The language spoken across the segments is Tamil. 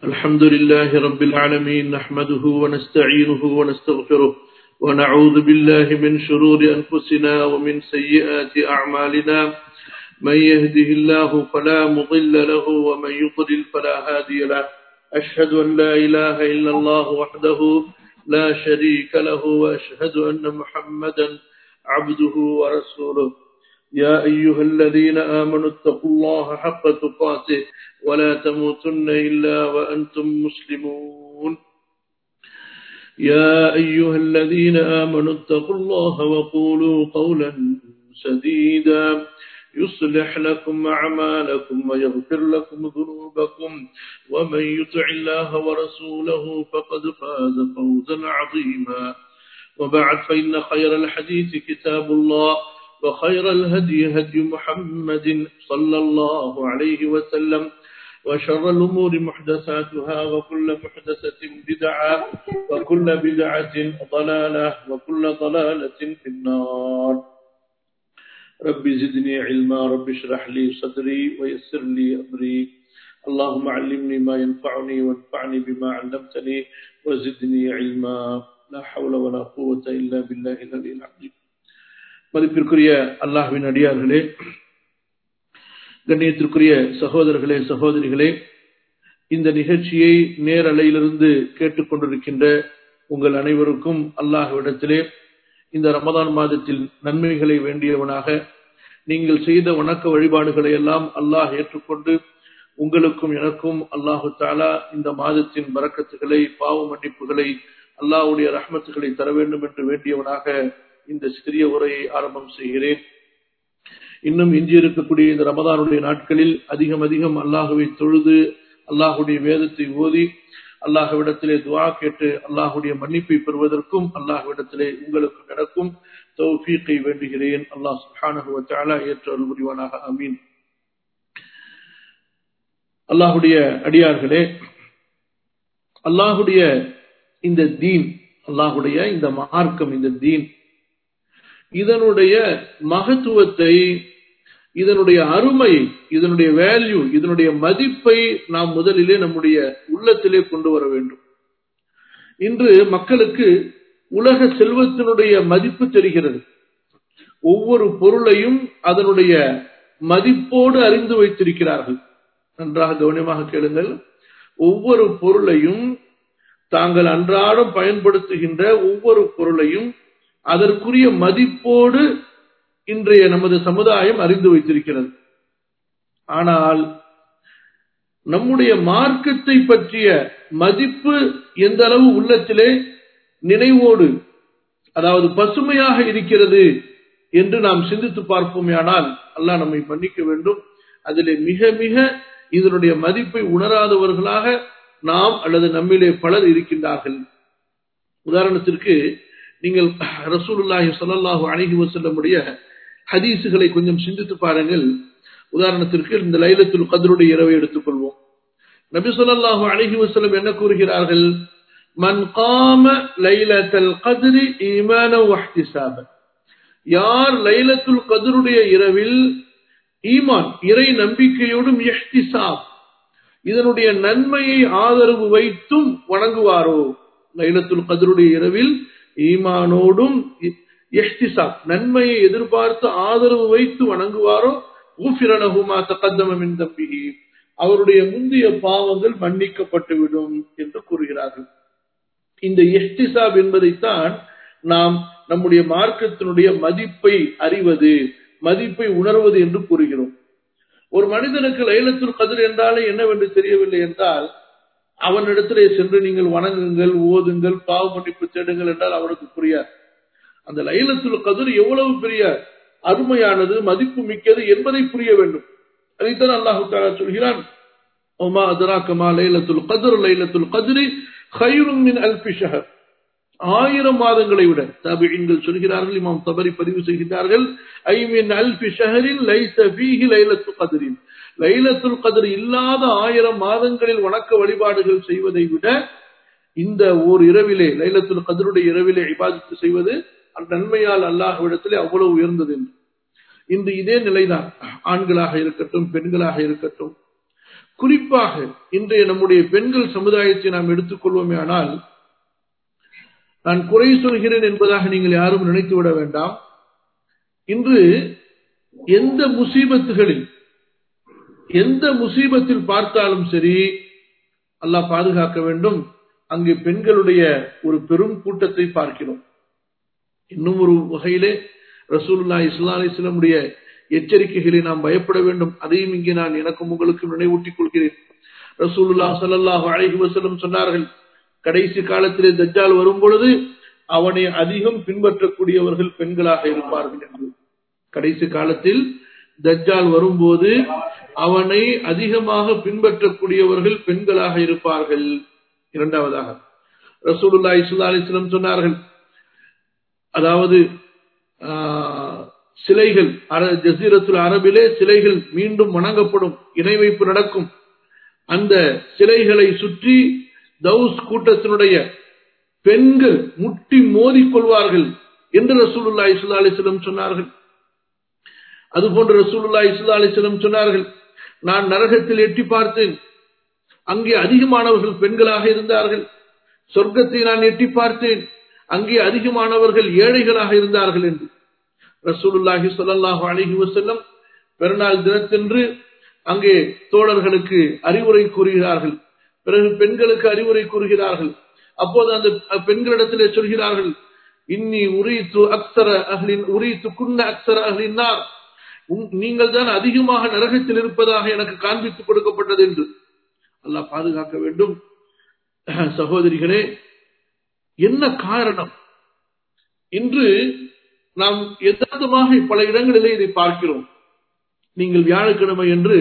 الحمد لله رب العالمين نحمده ونستعينه ونستغفره ونعوذ بالله من شرور أنفسنا ومن سيئات أعمالنا من يهده الله فلا مضل له ومن يضلل فلا هادي له أشهد أن لا إله إلا الله وحده لا شريك له وأشهد أن محمدا عبده ورسوله يا أيها الذين آمنوا اتقوا الله حق تقاته ولا تموتن إلا وأنتم مسلمون يا أيها الذين آمنوا اتقوا الله وقولوا قولا سديدا يصلح لكم أعمالكم ويغفر لكم ذنوبكم ومن يطع الله ورسوله فقد فاز فوزا عظيما وبعد فإن خير الحديث كتاب الله وخير الهدي هدي محمد صلى الله عليه وسلم وشر الأمور محدثاتها وكل محدثة بدعة وكل بدعة ضلالة وكل ضلالة في النار رب زدني علما رب اشرح لي صدري ويسر لي أمري اللهم علمني ما ينفعني وانفعني بما علمتني وزدني علما لا حول ولا قوة إلا بالله العلي العظيم மதிப்பிற்குரிய அல்லாஹ்வின் அடியார்களே கண்ணியத்திற்குரிய சகோதரர்களே சகோதரிகளே இந்த நிகழ்ச்சியை நேரலையிலிருந்து கேட்டுக்கொண்டிருக்கின்ற உங்கள் அனைவருக்கும் அல்லாஹ்விடத்திலே இந்த ரமதான் மாதத்தில் நன்மைகளை வேண்டியவனாக நீங்கள் செய்த வணக்க வழிபாடுகளை எல்லாம் அல்லாஹ் ஏற்றுக்கொண்டு உங்களுக்கும் எனக்கும் அல்லாஹு தாலா இந்த மாதத்தின் பறக்கத்துகளை பாவ மன்னிப்புகளை அல்லாஹுடைய ரஹமத்துகளை தர வேண்டும் என்று வேண்டியவனாக இந்த சிறிய உரையை ஆரம்பம் செய்கிறேன் இன்னும் எஞ்சி இருக்கக்கூடிய இந்த ரமதானுடைய நாட்களில் அதிகம் அதிகம் அல்லாஹுவை தொழுது அல்லாஹுடைய வேதத்தை ஓதி அல்லாஹுவிடத்திலே துவா கேட்டு அல்லாஹுடைய மன்னிப்பை பெறுவதற்கும் அல்லாஹுவிடத்திலே உங்களுக்கு நடக்கும் தௌஃபீக்கை வேண்டுகிறேன் அல்லாஹ் சுஹானகுவத்தாலா ஏற்று அருள் புரிவானாக அமீன் அல்லாஹுடைய அடியார்களே அல்லாஹுடைய இந்த தீன் அல்லாஹுடைய இந்த மார்க்கம் இந்த தீன் இதனுடைய மகத்துவத்தை இதனுடைய அருமை இதனுடைய வேல்யூ இதனுடைய மதிப்பை நாம் முதலிலே நம்முடைய உள்ளத்திலே கொண்டு வர வேண்டும் இன்று மக்களுக்கு உலக செல்வத்தினுடைய மதிப்பு தெரிகிறது ஒவ்வொரு பொருளையும் அதனுடைய மதிப்போடு அறிந்து வைத்திருக்கிறார்கள் நன்றாக கவனமாக கேளுங்கள் ஒவ்வொரு பொருளையும் தாங்கள் அன்றாடம் பயன்படுத்துகின்ற ஒவ்வொரு பொருளையும் அதற்குரிய மதிப்போடு இன்றைய நமது சமுதாயம் அறிந்து வைத்திருக்கிறது ஆனால் நம்முடைய மார்க்கத்தை பற்றிய மதிப்பு எந்த அளவு உள்ளத்திலே நினைவோடு அதாவது பசுமையாக இருக்கிறது என்று நாம் சிந்தித்து பார்ப்போமேயானால் அல்லாஹ் நம்மை மன்னிக்க வேண்டும் அதிலே மிக மிக இதனுடைய மதிப்பை உணராதவர்களாக நாம் அல்லது நம்மிலே பலர் இருக்கின்றார்கள் உதாரணத்திற்கு நீங்கள் ரசூலுல்லாஹி சொல்லல்லாஹு அழகி வசல்லமுடைய ஹதீசுகளை கொஞ்சம் சிந்தித்து பாருங்கள் உதாரணத்திற்கு இந்த லைலத்துல் கதருடைய இரவை எடுத்துக்கொள்வோம் நபி சொல்லாஹு அழகி வசல்லம் என்ன கூறுகிறார்கள் மன் காம லைலத்தல் கதிரி ஈமான வஹ்திசாப யார் லைலத்துல் கதருடைய இரவில் ஈமான் இறை நம்பிக்கையோடும் எஹ்திசாப் இதனுடைய நன்மையை ஆதரவு வைத்தும் வணங்குவாரோ லைலத்துல் கதருடைய இரவில் ஈமானோடும் எஹ்திசாப் நன்மையை எதிர்பார்த்து ஆதரவு வைத்து வணங்குவாரோ ஊஃபிரனகுமா தகத்தமின் தம்பிகி அவருடைய முந்தைய பாவங்கள் மன்னிக்கப்பட்டுவிடும் என்று கூறுகிறார்கள் இந்த எஹ்திசாப் என்பதைத்தான் நாம் நம்முடைய மார்க்கத்தினுடைய மதிப்பை அறிவது மதிப்பை உணர்வது என்று கூறுகிறோம் ஒரு மனிதனுக்கு லைலத்துல் கதிர் என்றாலே என்னவென்று தெரியவில்லை என்றால் அவனிடத்திலே சென்று நீங்கள் வணங்குங்கள் ஓதுங்கள் பாவ மன்னிப்பு தேடுங்கள் என்றால் அவனுக்கு புரியாது அந்த லைலத்துல் கதிர் எவ்வளவு பெரிய அருமையானது மதிப்பு மிக்கது என்பதை புரிய வேண்டும் அதைத்தான் அல்லாஹு தாலா சொல்கிறான் ஒமா அதராக்கமா லைலத்துல் கதிர் லைலத்துல் கதிரி ஹைரும் மின் அல்பி ஷஹர் ஆயிரம் மாதங்களை விட தபிகள் சொல்கிறார்கள் இமாம் தபரி பதிவு செய்கிறார்கள் ஐ மின் அல்பி ஷஹரின் லைச ஃபீஹி லைலத்து கதிரின் லைலத்துல் கதிர் இல்லாத ஆயிரம் மாதங்களில் வணக்க வழிபாடுகள் செய்வதை விட இந்த ஓர் இரவிலே லைலத்துல் கதிருடைய இரவிலே இபாதித்து செய்வது அந்த நன்மையால் அல்லாஹ்விடத்திலே அவ்வளவு உயர்ந்தது என்று இன்று இதே நிலைதான் ஆண்களாக இருக்கட்டும் பெண்களாக இருக்கட்டும் குறிப்பாக இன்றைய நம்முடைய பெண்கள் சமுதாயத்தை நாம் எடுத்துக்கொள்வோமே ஆனால் நான் குறை சொல்கிறேன் என்பதாக நீங்கள் யாரும் நினைத்து விட வேண்டாம் இன்று எந்த முசீபத்துகளில் எந்த முசீபத்தில் பார்த்தாலும் சரி அல்லாஹ் பாதுகாக்க வேண்டும் அங்கே பெண்களுடைய ஒரு பெரும் கூட்டத்தை பார்க்கிறோம் இன்னும் ஒரு வகையிலே ரசூலுல்லா இஸ்லா அலிஸ்லமுடைய எச்சரிக்கைகளை நாம் பயப்பட வேண்டும் அதையும் இங்கே நான் எனக்கும் உங்களுக்கும் நினைவூட்டிக் கொள்கிறேன் ரசூலுல்லா சல்லாஹு அழகி வசலம் சொன்னார்கள் கடைசி காலத்திலே தஜ்ஜால் வரும் பொழுது அவனை அதிகம் பின்பற்றக்கூடியவர்கள் பெண்களாக இருப்பார்கள் என்று கடைசி காலத்தில் தஜ்ஜால் வரும்போது அவனை அதிகமாக பின்பற்றக்கூடியவர்கள் பெண்களாக இருப்பார்கள் இரண்டாவதாக ரசூலுல்லா இஸ்லா அலிஸ்லம் சொன்னார்கள் அதாவது சிலைகள் ஜசீரத்துல் அரபிலே சிலைகள் மீண்டும் வணங்கப்படும் இணை வைப்பு நடக்கும் அந்த சிலைகளை சுற்றி தௌஸ் கூட்டத்தினுடைய பெண்கள் முட்டி மோதிக் கொள்வார்கள் என்று ரசூலுல்லா இஸ்லா அலிஸ்லம் சொன்னார்கள் அதுபோன்று ரசூலுல்லா இஸ்லா அலிஸ்லம் சொன்னார்கள் நான் நரகத்தில் எட்டி பார்த்தேன் அங்கே அதிகமானவர்கள் பெண்களாக இருந்தார்கள் சொர்க்கத்தை நான் எட்டி பார்த்தேன் அங்கே அதிகமானவர்கள் ஏழைகளாக இருந்தார்கள் என்று ரசூலுல்லாஹி சொல்லல்லாஹு அழகி வசல்லம் பெருநாள் தினத்தன்று அங்கே தோழர்களுக்கு அறிவுரை கூறுகிறார்கள் பிறகு பெண்களுக்கு அறிவுரை கூறுகிறார்கள் அப்போது அந்த பெண்களிடத்திலே சொல்கிறார்கள் இன்னி உரித்து அக்சர அகலின் உரித்து குன்ன அக்சர அகலினார் நீங்கள் தான் அதிகமாக நரகத்தில் இருப்பதாக எனக்கு காண்பித்துக் கொடுக்கப்பட்டது என்று அல்லாஹ் பாதுகாக்க வேண்டும் சகோதரிகளே என்ன காரணம் இன்று நாம் யதார்த்தமாக பல இடங்களிலே இதை பார்க்கிறோம் நீங்கள் வியாழக்கிழமை என்று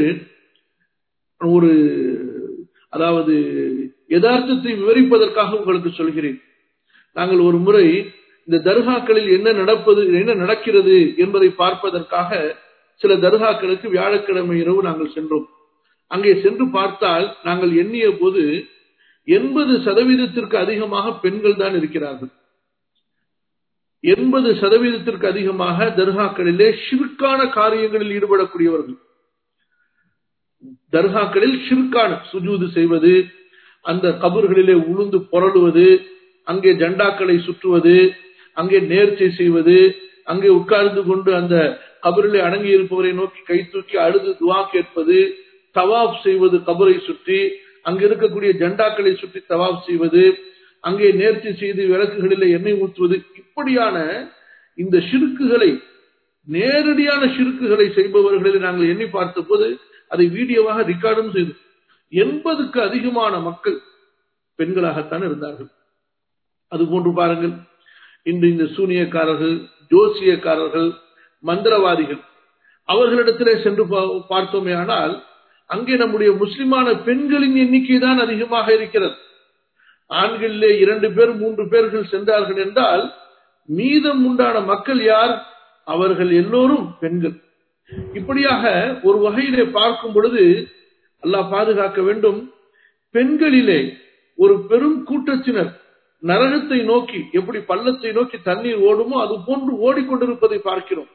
ஒரு அதாவது யதார்த்தத்தை விவரிப்பதற்காக உங்களுக்கு சொல்கிறேன் நாங்கள் ஒரு முறை இந்த தர்காக்களில் என்ன நடப்பது என்ன நடக்கிறது என்பதை பார்ப்பதற்காக சில தர்காக்களுக்கு வியாழக்கிழமை இரவு நாங்கள் சென்றோம் அங்கே சென்று பார்த்தால் நாங்கள் எண்ணிய போது எண்பது சதவீதத்திற்கு அதிகமாக பெண்கள் தான் இருக்கிறார்கள் எண்பது சதவீதத்திற்கு அதிகமாக தர்காக்களிலே ஷிர்கான காரியங்களில் ஈடுபடக்கூடியவர்கள் தர்காக்களில் ஷிர்கான சுஜூது செய்வது அந்த கபர்களிலே உளுந்து புரளுவது அங்கே ஜண்டாக்களை சுற்றுவது அங்கே நேர்ச்சை செய்வது அங்கே உட்கார்ந்து கொண்டு அந்த கபரிலே அடங்கி இருப்பவரை நோக்கி கை தூக்கி அழுது துவா கேட்பது தவாப் செய்வது கபரை சுற்றி அங்க இருக்கக்கூடிய ஜண்டாக்களை சுற்றி தவாப் செய்வது அங்கே நேர்ச்சி செய்து விளக்குகளில் எண்ணெய் ஊற்றுவது இப்படியான இந்த ஷிருக்குகளை நேரடியான ஷிருக்குகளை செய்பவர்களை நாங்கள் எண்ணி பார்த்த போது அதை வீடியோவாக ரெக்கார்டும் செய்தோம் எண்பதுக்கு அதிகமான மக்கள் பெண்களாகத்தான் இருந்தார்கள் அது போன்று பாருங்கள் இன்று இந்த சூனியக்காரர்கள் ஜோசியக்காரர்கள் மந்திரவாதிகள் அவர்களிடத்திலே சென்று பார்த்தோமே ஆனால் அங்கே நம்முடைய முஸ்லிமான பெண்களின் எண்ணிக்கை தான் அதிகமாக இருக்கிறது ஆண்களிலே இரண்டு பேர் மூன்று பேர்கள் சென்றார்கள் என்றால் மீதம் உண்டான மக்கள் யார் அவர்கள் எல்லோரும் பெண்கள் இப்படியாக ஒரு வகையிலே பார்க்கும் பொழுது அல்லாஹ் பாதுகாக்க வேண்டும் பெண்களிலே ஒரு பெரும் கூட்டத்தினர் நரகத்தை நோக்கி எப்படி பள்ளத்தை நோக்கி தண்ணீர் ஓடுமோ அது போன்று ஓடிக்கொண்டிருப்பதை பார்க்கிறோம்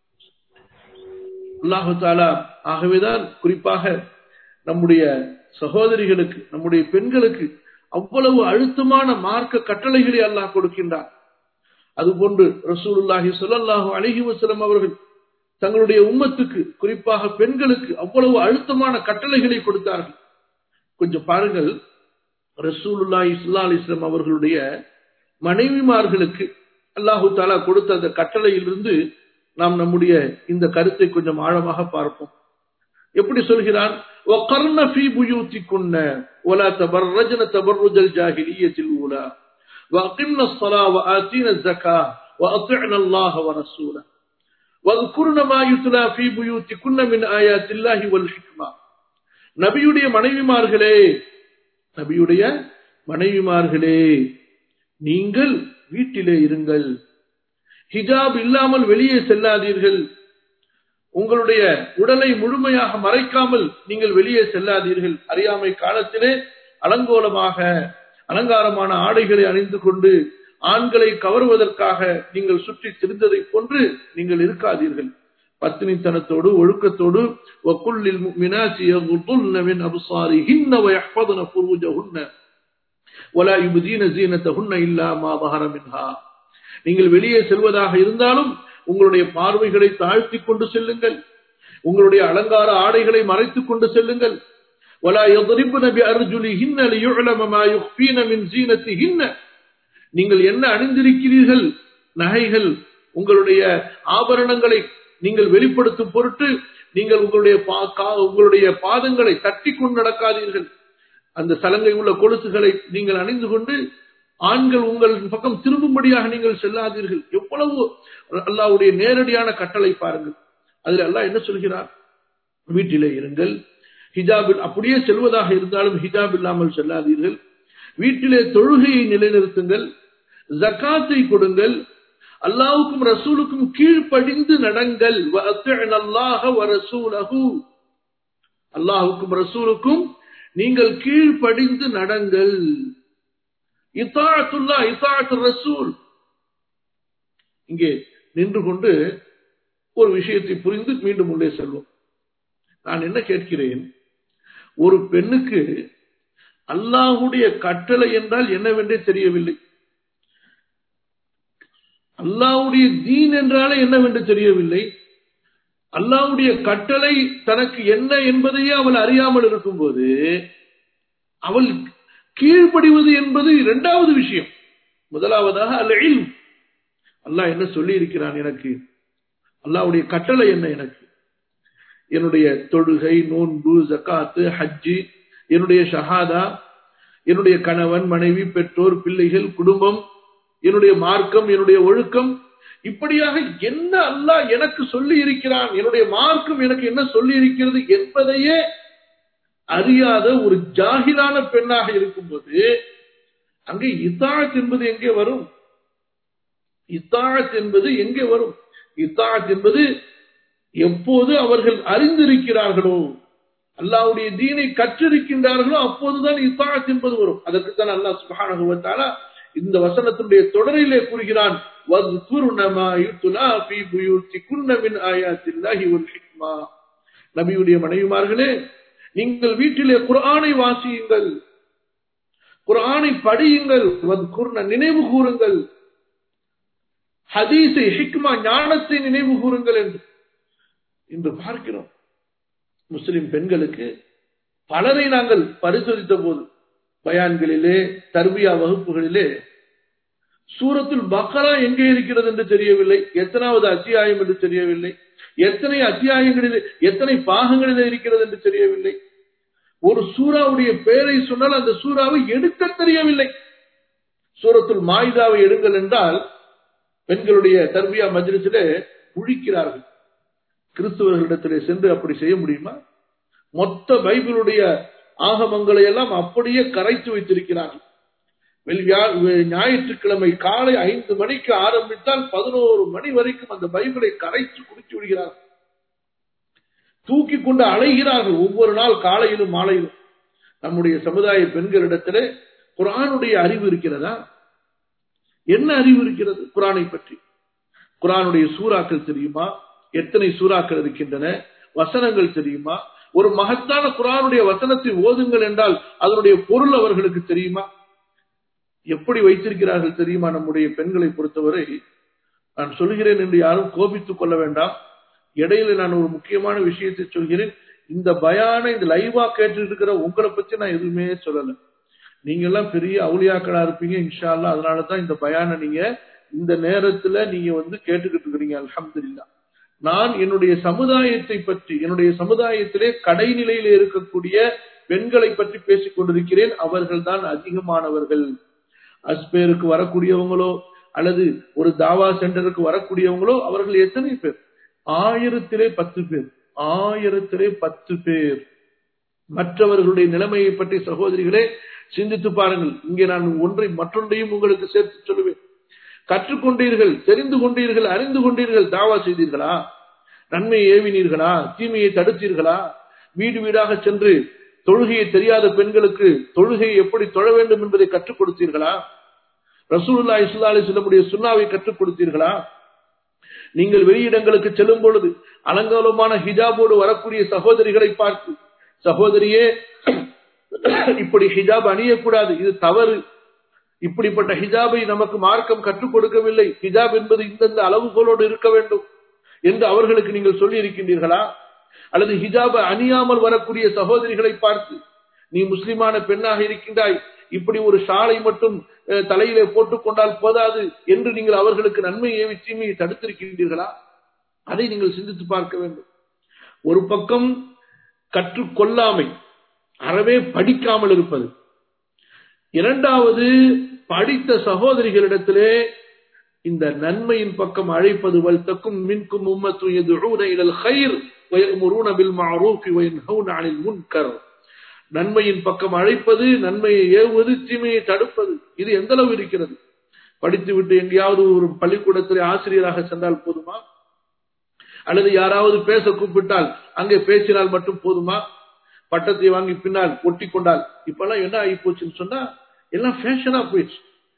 அல்லாஹு தாலா ஆகவேதான் குறிப்பாக நம்முடைய சகோதரிகளுக்கு நம்முடைய பெண்களுக்கு அவ்வளவு அழுத்தமான மார்க்க கட்டளைகளை அல்லாஹ் கொடுக்கின்றார் அதுபோன்று ரசூலுல்லாஹி சொல்லல்லாஹு அழகி வசலம் அவர்கள் தங்களுடைய உம்மத்துக்கு குறிப்பாக பெண்களுக்கு அவ்வளவு அழுத்தமான கட்டளைகளை கொடுத்தார்கள் கொஞ்சம் பாருங்கள் ரசூலுல்லா இஸ்லா அலிஸ்லாம் அவர்களுடைய மனைவிமார்களுக்கு அல்லாஹு தாலா கொடுத்த அந்த கட்டளையிலிருந்து நாம் நம்முடைய இந்த கருத்தை கொஞ்சம் ஆழமாக பார்ப்போம் எப்படி சொல்கிறான் وقرن في بيوتكن ولا تبرجن تبرج الجاهلية الأولى وأقمنا الصلاة وآتينا الزكاة وأطعنا الله ورسوله واذكرن ما يتلى في بيوتكن من آيات الله والحكمة நபியுடைய மனைவிமார்களே நபியுடைய மனைவிமார்களே நீங்கள் வீட்டிலே இருங்கள் ஹிஜாப் இல்லாமல் வெளியே செல்லாதீர்கள் உங்களுடைய உடலை முழுமையாக மறைக்காமல் நீங்கள் வெளியே செல்லாதீர்கள் அறியாமை காலத்திலே அலங்கோலமாக அலங்காரமான ஆடைகளை அணிந்து கொண்டு ஆண்களை கவருவதற்காக நீங்கள் சுற்றி திரிந்ததை போன்று நீங்கள் இருக்காதீர்கள் பத்தினித்தனத்தோடு ஒழுக்கத்தோடு وَقُلِّ الْمُؤْمِنَاتِ يَغْضُضْنَ مِنْ أَبْصَارِهِنَّ وَيَحْفَظْنَ فُرُوجَهُنَّ وَلَا يُبْدِينَ زِينَتَهُنَّ إِلَّا مَا ظَهَرَ مِنْهَا நீங்கள் வெளியே செல்வதாக இருந்தாலும் உங்களுடைய பார்வைகளை தாழ்த்திக் கொண்டு செல்லுங்கள் உங்களுடைய அலங்கார ஆடைகளை மறைத்துக் கொண்டு செல்லுங்கள் وَلَا يَضْرِبْنَ بِأَرْجُلِهِنَّ لِيُعْلَمَ مَا يُخْفِينَ مِنْ زِينَتِهِنَّ நீங்கள் என்ன அணிந்திருக்கிறீர்கள் நகைகள் உங்களுடைய ஆபரணங்களை நீங்கள் வெளிப்படுத்தும் பொருட்டு நீங்கள் உங்களுடைய பா- கா- உங்களுடைய பாதங்களை தட்டி கொண்டு நடக்காதீர்கள் அந்த சலங்கை உள்ள கொலுசுகளை நீங்கள் அணிந்து கொண்டு ஆண்கள் உங்கள் பக்கம் திரும்பும்படியாக நீங்கள் செல்லாதீர்கள் எவ்வளவு அல்லாஹ்வுடைய நேரடியான கட்டளை பாருங்கள் அதில் அல்லாஹ் என்ன சொல்கிறார் வீட்டிலே இருங்கள் ஹிஜாபில் அப்படியே செல்வதாக இருந்தாலும் ஹிஜாப் இல்லாமல் செல்லாதீர்கள் வீட்டிலே தொழுகையை நிலைநிறுத்துங்கள் ஜக்காத்தை கொடுங்கள் அல்லாஹ்வுக்கும் ரசூலுக்கும் கீழ்ப்படிந்து நடங்கள் வஅத்திஅன அல்லாஹ வரசூலஹு அல்லாஹ்வுக்கும் ரசூலுக்கும் நீங்கள் கீழ்ப்படிந்து நடங்கள் இத்தாஅத்துல்லா இத்தாஅத்து ரசூல் இங்கே நின்று கொண்டு ஒரு விஷயத்தை புரிந்து மீண்டும் உள்ளே செல்வோம் நான் என்ன கேட்கிறேன் ஒரு பெண்ணுக்கு அல்லாஹ்வுடைய கட்டளை என்றால் என்னவென்றே தெரியவில்லை அல்லாஹ்வுடைய தீன் என்றாலே என்னவென்று தெரியவில்லை அல்லாஹ்வுடைய கட்டளை தனக்கு என்ன என்பதையே அவள் அறியாமல் இருக்கும்போது அவள் கீழ்ப்படிவது என்பது இரண்டாவது விஷயம் முதலாவதாக அல்ல அல்லாஹ் என்ன சொல்லி இருக்கிறான் எனக்கு அல்லாஹ்வுடைய கட்டளை என்ன எனக்கு என்னுடைய தொழுகை நோன்பு ஜக்காத்து ஹஜ்ஜி என்னுடைய ஷஹாதா என்னுடைய கணவன் மனைவி பெற்றோர் பிள்ளைகள் குடும்பம் என்னுடைய மார்க்கம் என்னுடைய ஒழுக்கம் இப்படியாக என்ன அல்லாஹ் எனக்கு சொல்லி இருக்கிறான் என்னுடைய மார்க்கம் எனக்கு என்ன சொல்லி இருக்கிறது என்பதையே அறியாத ஒரு ஜாகிலான பெண்ணாக இருக்கும்போது அங்கே இத்தாத் என்பது எங்கே வரும் இத்தாத் என்பது எங்கே வரும் இத்தாத் என்பது எப்போது அவர்கள் அறிந்திருக்கிறார்களோ அல்லாஹ்வுடைய தீனை கற்றிருக்கின்றார்களோ அப்போதுதான் இத்தாத் என்பது வரும் அதற்குத்தான் அல்லாஹ் சுப்ஹானஹு வ தஆலா இந்த வசனத்தினுடைய தொடரிலே கூறுகிறான் வஸ்குர்ன மா யுத்லா ஃபீ புயூத்திகுன்ன மின் ஆயாத்தில்லாஹி வல் ஹிக்மா நபியுடைய மனைவிமார்களே நீங்கள் வீட்டிலே குர்ஆனை வாசியுங்கள் குர்ஆனை படியுங்கள் வஸ்குர்ன நினைவு கூறுங்கள் ஹதீஸை ஹிக்மா ஞானத்தை நினைவு கூறுங்கள் என்று இன்று பார்க்கிறோம் முஸ்லிம் பெண்களுக்கு பலரை நாங்கள் பரிசோதித்த போது பயான்களிலே தர்பியா வகுப்புகளிலே சூரத்துல் பக்கரா எங்கே இருக்கிறது என்று தெரியவில்லை எத்தனாவது அத்தியாயம் என்று தெரியவில்லை எத்தனை அத்தியாயங்களிலே எத்தனை பாகங்களிலே இருக்கிறது என்று தெரியவில்லை ஒரு சூறாவுடைய பெயரை சொன்னால் அந்த சூறாவை எடுக்க தெரியவில்லை சூரத்துல் மாயுதாவை எடுங்கள் என்றால் பெண்களுடைய தர்பியா மஜ்லிஸிலே குழிக்கிறார்கள் கிறிஸ்தவர்களிடத்திலே சென்று அப்படி செய்ய முடியுமா மொத்த பைபிளுடைய ஆகமங்களை எல்லாம் அப்படியே கரைத்து வைத்திருக்கிறார்கள் வெள்ளியா- வெ- ஞாயிற்றுக்கிழமை காலை ஐந்து மணிக்கு ஆரம்பித்தால் பதினோரு மணி வரைக்கும் அந்த பைபிளை கரைத்து குடித்து விடுகிறார்கள் தூக்கி கொண்டு அலைகிறார்கள் ஒவ்வொரு நாள் காலையிலும் மாலையிலும் நம்முடைய சமுதாய பெண்களிடத்திலே குரானுடைய அறிவு இருக்கிறதா என்ன அறிவு இருக்கிறது குரானை பற்றி குரானுடைய சூறாக்கள் தெரியுமா எத்தனை சூறாக்கள் இருக்கின்றன வசனங்கள் தெரியுமா ஒரு மகத்தான குரானுடைய வசனத்தை ஓதுங்கள் என்றால் அதனுடைய பொருள் அவர்களுக்கு தெரியுமா எப்படி வைத்திருக்கிறார்கள் தெரியுமா நம்முடைய பெண்களை பொறுத்தவரை நான் சொல்கிறேன் என்று யாரும் கோபித்துக் கொள்ள வேண்டாம் இடையில நான் ஒரு முக்கியமான விஷயத்தை சொல்கிறேன் இந்த பயான இந்த லைவா கேட்டு இருக்கிற உங்களை பத்தி நான் எதுவுமே சொல்லல நீங்க எல்லாம் பெரிய அவுளியாக்களா இருப்பீங்க இன்ஷா அல்லாஹ் அதனால தான் இந்த பயான நீங்க இந்த நேரத்துல நீங்க வந்து கேட்டுக்கிட்டு இருக்கிறீங்க அல்ஹம்துலில்லாஹ் நான் என்னுடைய சமுதாயத்தை பற்றி என்னுடைய சமுதாயத்திலே கடைநிலையில இருக்கக்கூடிய பெண்களை பற்றி பேசிக் கொண்டிருக்கிறேன் அவர்கள் தான் அதிகமானவர்கள் அஸ்பேருக்கு வரக்கூடியவங்களோ அல்லது ஒரு தாவா சென்டருக்கு வரக்கூடியவங்களோ அவர்கள் எத்தனை பேர் ஆயிரத்திலே பத்து பேர் ஆயிரத்திலே பத்து பேர் மற்றவர்களுடைய நிலைமையை பற்றி சகோதரிகளே சிந்தித்து பாருங்கள் இங்கே நான் ஒன்றை மற்றொன்றையும் உங்களுக்கு சேர்த்து சொல்லுவேன் கற்றுக்கொண்டீர்கள் தெரிந்து கொண்டீர்கள் அறிந்து கொண்டீர்கள் தாவா செய்தீர்களா நன்மையை ஏவினீர்களா தீமையை தடுத்தீர்களா வீடு வீடாக சென்று தொழுகையை தெரியாத பெண்களுக்கு தொழுகையை எப்படி தொழ வேண்டும் என்பதை கற்றுக் கொடுத்தீர்களா ரசூலுல்லா இஸ்லா அலி சொல்லமுடைய சுண்ணாவை கற்றுக் கொடுத்தீர்களா நீங்கள் வெளியிடங்களுக்கு செல்லும் பொழுது அலங்கோலமான ஹிஜாபோடு வரக்கூடிய சகோதரிகளை பார்த்து சகோதரியே இப்படி ஹிஜாப் அணியக்கூடாது இது தவறு இப்படிப்பட்ட ஹிஜாபை நமக்கு மார்க்கம் கற்றுக் கொடுக்கவில்லை ஹிஜாப் என்பது இந்தந்த அளவுகளோடு இருக்க வேண்டும் என்று அவர்களுக்கு நீங்கள் சொல்லி இருக்கின்றீர்களா அல்லது ஹிஜாபை அணியாமல் வரக்கூடிய சகோதரிகளை பார்த்து நீ முஸ்லிமான பெண்ணாக இருக்கின்றாய் இப்படி ஒரு ஷாலை மட்டும் தலையிலே போட்டுக் கொண்டால் போதாது என்று நீங்கள் அவர்களுக்கு நன்மையை தீமையை தடுத்திருக்கின்றீர்களா அதை நீங்கள் சிந்தித்து பார்க்க வேண்டும் ஒரு பக்கம் கற்றுக்கொள்ளாமை அறவே படிக்காமல் இருப்பது இரண்டாவது படித்த சகோதரிகளிடத்திலே இந்த நன்மையின் பக்கம் அழைப்பது வல்தக்கும் மின்கும் உம்மத்து எதுஊன இலல் ஹைர் வயமுரூன பில் மஅரூஃபி வயன்ஹவுன அனில் முன்கர் நன்மையின் பக்கம் அழைப்பது நன்மையை ஏவுவது தீமையை தடுப்பது இது எந்த அளவு இருக்கிறது படித்துவிட்டு எங்கேயாவது ஒரு பள்ளிக்கூடத்தில் ஆசிரியராக சென்றால் போதுமா அல்லது யாராவது பேச கூப்பிட்டால் அங்கே பேசினால் மட்டும் போதுமா பட்டத்தை வாங்கி பின்னால் ஒட்டி கொண்டால் இப்பெல்லாம் என்ன ஆகி போச்சுன்னு சொன்னா எல்லாம் ஃபேஷனா போயிடுச்சு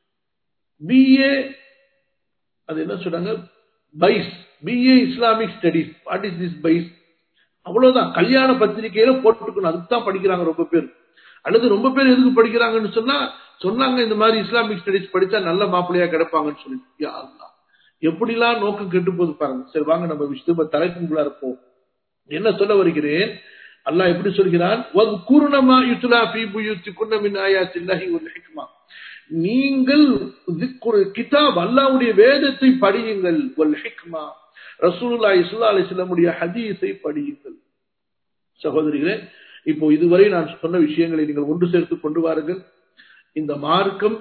பிஏ அது என்ன சொல்றாங்க Faiz B A Islamic studies what is this Faiz அவ்வளவுதான் கல்யாண பத்திரிகையில போட்டுக்கணும் அதுக்கு தான் படிக்கிறாங்க ரொம்ப பேர் அல்லது ரொம்ப பேர் எதுக்கு படிக்கிறாங்கன்னு சொன்னா சொன்னாங்க இந்த மாதிரி இஸ்லாமிக் ஸ்டடிஸ் படிச்சா நல்ல மாப்பிள்ளையா கிடைப்பாங்கன்னு சொல்லி எப்படிலாம் நோக்கம் கெட்டு போது பாருங்க சரி வாங்க நம்ம விஷயத்தை தலைக்குங்களா இருப்போம் என்ன சொல்ல வருகிறேன் அல்லாஹ் எப்படி சொல்கிறான் கூர்ணமா யுத்துலா பி புயுத்தி குன்னமின் ஆயாத்தில்லாஹி ஒரு ஹிக்மா நீங்கள் கிதாப் அல்லாவுடைய வேதத்தை படியுங்கள் ஒல் ஹிக்மா ரசூலுல்லா இஸ்லா அலிஸ்லமுடைய ஹதீஸை படியுங்கள் சகோதரிகளே இப்போ இதுவரை நான் சொன்ன விஷயங்களை நீங்கள் ஒன்று சேர்த்து கொண்டு வாருங்கள் இந்த மார்க்கம்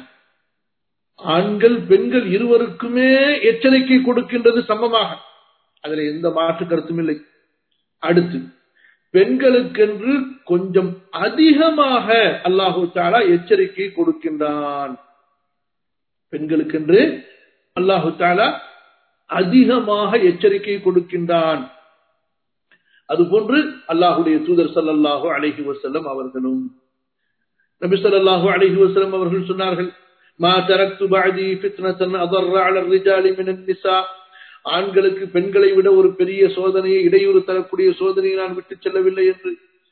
ஆண்கள் பெண்கள் இருவருக்குமே எச்சரிக்கை கொடுக்கின்றது சமமாக அதுல எந்த மாற்று கருத்தும் இல்லை அடுத்து பெண்களுக்கென்று கொஞ்சம் அதிகமாக அல்லாஹு தாலா எச்சரிக்கை கொடுக்கின்றான் பெண்களுக்கென்று அல்லாஹு தாலா அதிகமாக எச்சரிக்கை கொடுக்கின்றான் அதுபோன்று அல்லாஹுடைய தூதர் சல்லாஹு அலஹி வசல்லம் அவர்களும் நபி சொல்லாஹு அலஹி வசல்லம் அவர்கள் சொன்னார்கள் மா தரக்து பாதி ஃபித்னத்தன் அதர்ர அலர் ரிஜாலி மினன் நிசா ஆண்களுக்கு பெண்களை விட ஒரு பெரிய சோதனையை இடையூறு தரக்கூடிய சோதனையை நான் விட்டு செல்லவில்லை என்று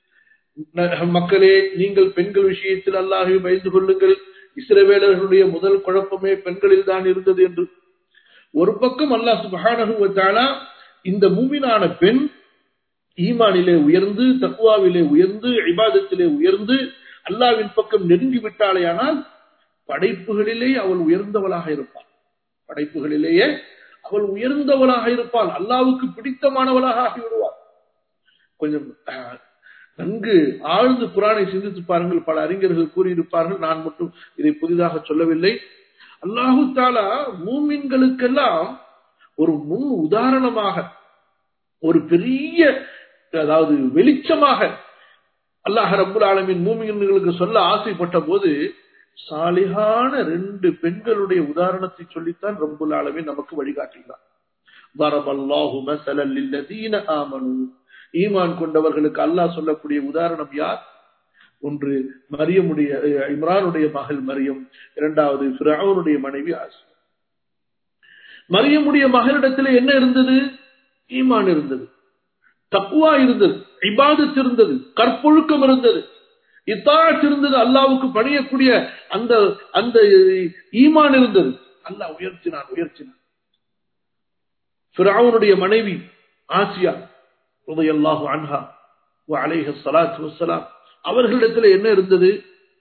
மக்களே நீங்கள் பெண்கள் விஷயத்தில் அல்லாஹை பயந்து கொள்ளுங்கள் இஸ்ரவேலர்களுடைய முதல் குழப்பமே பெண்களில் தான் இருந்தது என்று ஒரு பக்கம் அல்லாஹ் சுபஹானஹுவத்தாலா இந்த மூமினான பெண் ஈமானிலே உயர்ந்து தக்குவாவிலே உயர்ந்து இபாதத்திலே உயர்ந்து அல்லாவின் பக்கம் நெருங்கி விட்டாளேயானால் படைப்புகளிலே அவள் உயர்ந்தவளாக இருப்பாள் படைப்புகளிலேயே அவள் உயர்ந்தவளாக இருப்பாள் அல்லாவுக்கு பிடித்தமானவளாக ஆகிவிடுவாள் கொஞ்சம் நன்கு ஆழ்ந்து குரானை சிந்தித்து பாருங்கள் பல அறிஞர்கள் கூறியிருப்பார்கள் நான் மட்டும் இதை புதிதாக சொல்லவில்லை அல்லாஹு தாலா மூமின்களுக்கெல்லாம் ஒரு முன் உதாரணமாக ஒரு பெரிய அதாவது வெளிச்சமாக அல்லாஹ் ரபுல் ஆலமின் மூமின்களுக்கு சொல்ல ஆசைப்பட்ட போது சாலிகான ரெண்டு பெண்களுடைய உதாரணத்தை சொல்லித்தான் ரப்புல் ஆலமின் நமக்கு வழிகாட்டுகிறார் ஈமான் கொண்டவர்களுக்கு அல்லாஹ் சொல்லக்கூடிய உதாரணம் யார் ஒன்று மரியமுடைய இம்ரானுடைய மகள் மரியம் இரண்டாவது ஃபிரௌனுடைய மனைவி ஆசி மரியமுடைய மகளிடத்தில் என்ன இருந்தது ஈமான் இருந்தது தக்குவா இருந்தது இபாதத் இருந்தது கற்பொழுக்கம் இருந்தது இத்தாழ் இருந்தது அல்லாவுக்கு பணியக்கூடிய அந்த அந்த ஈமான் இருந்தது அல்லாஹ் உயர்த்தினான் உயர்த்தினான் ஃபிரௌனுடைய மனைவி ஆசியா உதயல்லாஹு அன்ஹா அலைஹ சலாத்து வசலாம் அவர்களிடத்தில் என்ன இருந்தது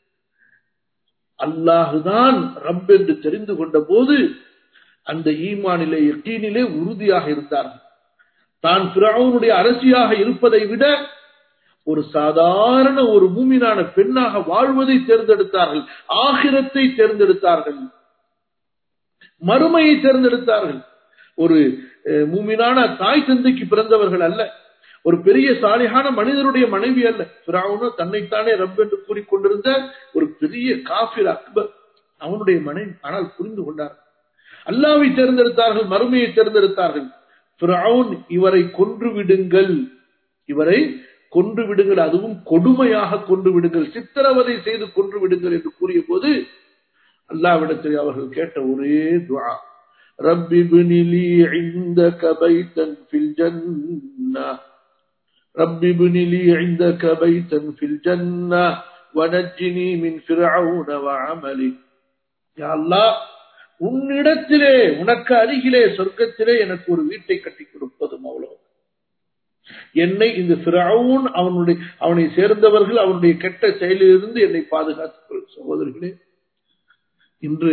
அல்லாஹுதான் ரப் என்று தெரிந்து கொண்ட போது அந்த ஈமானிலே எட்டீனிலே உறுதியாக இருந்தார்கள் தான் பிறவுனுடைய அரசியாக இருப்பதை விட ஒரு சாதாரண ஒரு மூமினான பெண்ணாக வாழ்வதை தேர்ந்தெடுத்தார்கள் ஆகிரத்தை தேர்ந்தெடுத்தார்கள் மறுமையை தேர்ந்தெடுத்தார்கள் ஒரு மூமினான தாய் தந்தைக்கு பிறந்தவர்கள் அல்ல ஒரு பெரிய சாலிகான மனிதருடைய மனைவி அல்ல பிராவுனு தன்னைத்தானே ரப் என்று கூறிக்கொண்டிருந்த ஒரு பெரிய காஃபிர் அக்பர் அவனுடைய மனைவி ஆனால் புரிந்து கொண்டார் அல்லாவை தேர்ந்தெடுத்தார்கள் மறுமையை தேர்ந்தெடுத்தார்கள் பிராவுன் இவரை கொன்று விடுங்கள் இவரை கொன்று விடுங்கள் அதுவும் கொடுமையாக கொன்று விடுங்கள் சித்திரவதை செய்து கொன்று விடுங்கள் என்று கூறிய போது அல்லாவிடத்தில் அவர்கள் கேட்ட ஒரே துவா رب ابن لي عندك بيتا في الجنة رب ابن لي عندك بيتا في الجنة ونجني من فرعون وعمله يا الله உன்னிடத்திலே உனக்கு அருகிலே சொர்க்கத்திலே எனக்கு ஒரு வீட்டை கட்டி கொடுப்பதும் அவ்வளவு என்னை இந்த பிரவுன் அவனுடைய அவனை சேர்ந்தவர்கள் அவனுடைய கெட்ட செயலிலிருந்து என்னை பாதுகாத்துக் சகோதரர்களே இன்று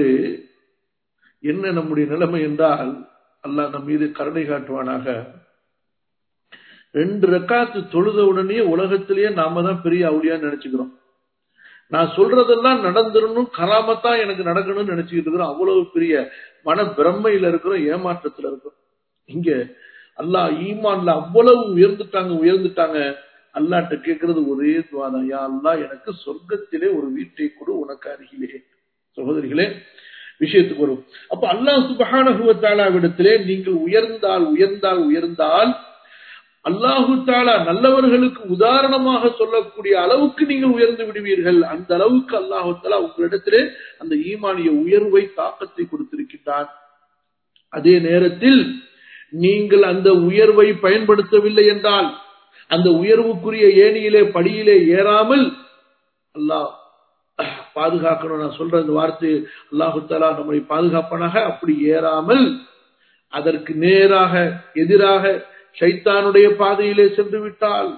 என்ன நம்முடைய நிலைமை என்றால் அல்லாஹ் நம் மீது கருணை காட்டுவானாக ரெண்டு ரெக்காத்து தொழுத உடனே உலகத்திலேயே நாம தான் பெரிய அவுளியா நினைச்சுக்கிறோம் நான் சொல்றதெல்லாம் நடந்துடணும் கராமத்தா எனக்கு நடக்கணும்னு நினைச்சுக்கிட்டு இருக்கிறோம் அவ்வளவு பெரிய மன பிரம்மையில இருக்கிறோம் ஏமாற்றத்துல இருக்கிறோம் இங்க அல்லாஹ் ஈமான்ல அவ்வளவு உயர்ந்துட்டாங்க உயர்ந்துட்டாங்க அல்லாட்ட கேட்கறது ஒரே துவாதான் யா அல்லா எனக்கு சொர்க்கத்திலே ஒரு வீட்டை கொடு உனக்கு அருகிலே சகோதரிகளே விஷயத்துக்கு வரும் அப்ப அல்லாஹ் சுபகானகுவத்தாலாவிடத்திலே நீங்கள் உயர்ந்தால் உயர்ந்தால் உயர்ந்தால் அல்லாஹு தாலா நல்லவர்களுக்கு உதாரணமாக சொல்லக்கூடிய அளவுக்கு நீங்கள் உயர்ந்து விடுவீர்கள் அந்த அளவுக்கு அல்லாஹு தாலா உங்களிடத்திலே அந்த ஈமானிய உயர்வை தாக்கத்தை கொடுத்திருக்கின்றான் அதே நேரத்தில் நீங்கள் அந்த உயர்வை பயன்படுத்தவில்லை என்றால் அந்த உயர்வுக்குரிய ஏணியிலே படியிலே ஏறாமல் அல்லாஹ் பாதுகாக்கணும் நான் சொல்ற இந்த வார்த்தை அல்லாஹு தாலா நம்மை பாதுகாப்பனாக அப்படி ஏறாமல் அதற்கு நேராக எதிராக ஷைத்தானுடைய பாதையிலே சென்று விட்டால்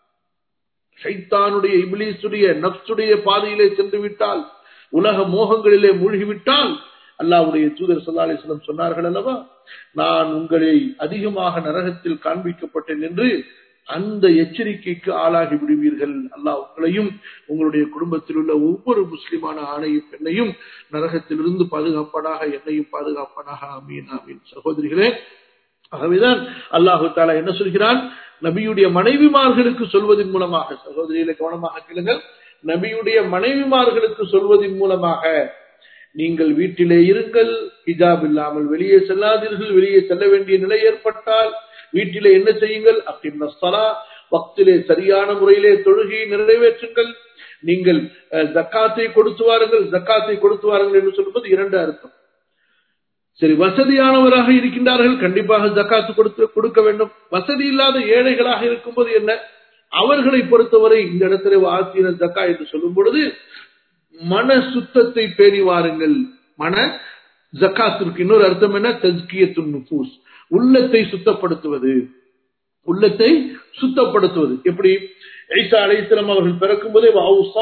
ஷைத்தானுடைய இபிலிசுடைய நப்சுடைய பாதையிலே சென்று விட்டால் உலக மோகங்களிலே மூழ்கிவிட்டால் அல்லாவுடைய தூதர் சல்லாஹிஸ்லம் சொன்னார்கள் அல்லவா நான் உங்களை அதிகமாக நரகத்தில் காண்பிக்கப்பட்டேன் என்று அந்த எச்சரிக்கைக்கு ஆளாகி விடுவீர்கள் அல்லாஹ் உங்களையும் உங்களுடைய குடும்பத்தில் உள்ள ஒவ்வொரு முஸ்லிமான ஆணையும் பெண்ணையும் நரகத்திலிருந்து பாதுகாப்பனாக என்னையும் பாதுகாப்பனாக அமீன் அமீன் சகோதரிகளே ஆகவேதான் அல்லாஹு தாலா என்ன சொல்கிறான் நபியுடைய மனைவிமார்களுக்கு சொல்வதன் மூலமாக சகோதரிகளை கவனமாக கேளுங்கள் நபியுடைய மனைவிமார்களுக்கு சொல்வதன் மூலமாக நீங்கள் வீட்டிலே இருங்கள் ஹிஜாப் இல்லாமல் வெளியே செல்லாதீர்கள் வெளியே செல்ல வேண்டிய நிலை ஏற்பட்டால் வீட்டிலே என்ன செய்யுங்கள் அப்படின்னா வக்திலே சரியான முறையிலே தொழுகையை நிறைவேற்றுங்கள் நீங்கள் ஜக்காத்தை கொடுத்து வாருங்கள் ஜக்காத்தை கொடுத்து வாருங்கள் என்று சொல்லும்போது இரண்டு அர்த்தம் சரி வசதியானவராக இருக்கின்றார்கள் கண்டிப்பாக ஜக்காத்து கொடுத்து கொடுக்க வேண்டும் வசதி இல்லாத ஏழைகளாக இருக்கும்போது என்ன அவர்களை பொறுத்தவரை இந்த இடத்துல ஆசிரியர் ஜக்கா என்று சொல்லும் பொழுது மன சுத்தத்தை பேணி வாருங்கள் மன ஜக்காத்திற்கு இன்னொரு அர்த்தம் என்ன தஜ்கியத்து நுபூஸ் உள்ளத்தை சுத்தப்படுத்துவது உள்ளத்தை சுத்தப்படுத்துவது எப்படி ஐசா அலைஸ்லாம் அவர்கள் பிறக்கும் போதே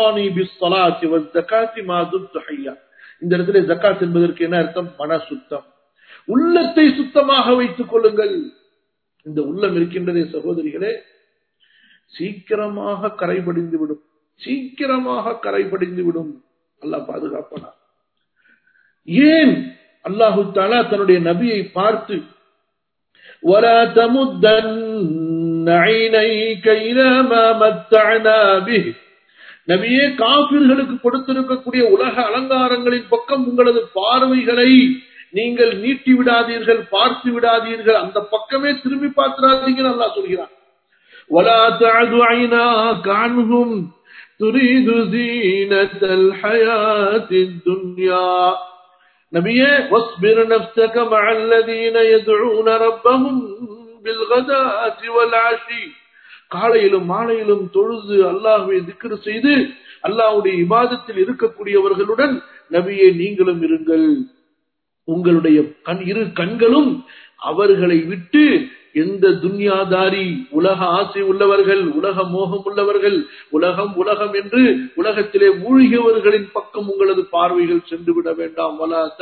இந்த இடத்துல ஜக்காத் என்பதற்கு என்ன அர்த்தம் மன சுத்தம் உள்ளத்தை சுத்தமாக வைத்துக் கொள்ளுங்கள் இந்த உள்ளம் இருக்கின்றதே சகோதரிகளே சீக்கிரமாக கரைபடிந்து விடும் சீக்கிரமாக கரைபடிந்து விடும் அல்லாஹ் பாதுகாப்பனா ஏன் அல்லாஹு தாலா தன்னுடைய நபியை பார்த்து ولا تمدن عينيك إلى ما متعنا به நபியே காபிர்களுக்கு கொடுத்திருக்கக்கூடிய உலக அலங்காரங்களின் பக்கம் உங்களது பார்வைகளை நீங்கள் நீட்டி விடாதீர்கள் பார்த்து விடாதீர்கள் அந்த பக்கமே திரும்பி பார்த்துடாதீங்க நல்லா சொல்கிறான் ولا تعد عيناك عنهم تريد زينة الحياة الدنيا نبيه واصبر نفسك مع الذين يدعون ربهم بالغداة والعشي காலையிலும் மாலையிலும் தொழுது அல்லாஹுவை திக்ரு செய்து அல்லாஹுடைய இபாதத்தில் இருக்கக்கூடியவர்களுடன் நபியே நீங்களும் இருங்கள் உங்களுடைய கண் இரு கண்களும் அவர்களை விட்டு எந்த துன்யாதாரி உலக ஆசை உள்ளவர்கள் உலக மோகம் உள்ளவர்கள் உலகம் உலகம் என்று உலகத்திலே மூழ்கியவர்களின் பக்கம் உங்களது பார்வைகள் சென்று விட வேண்டாம்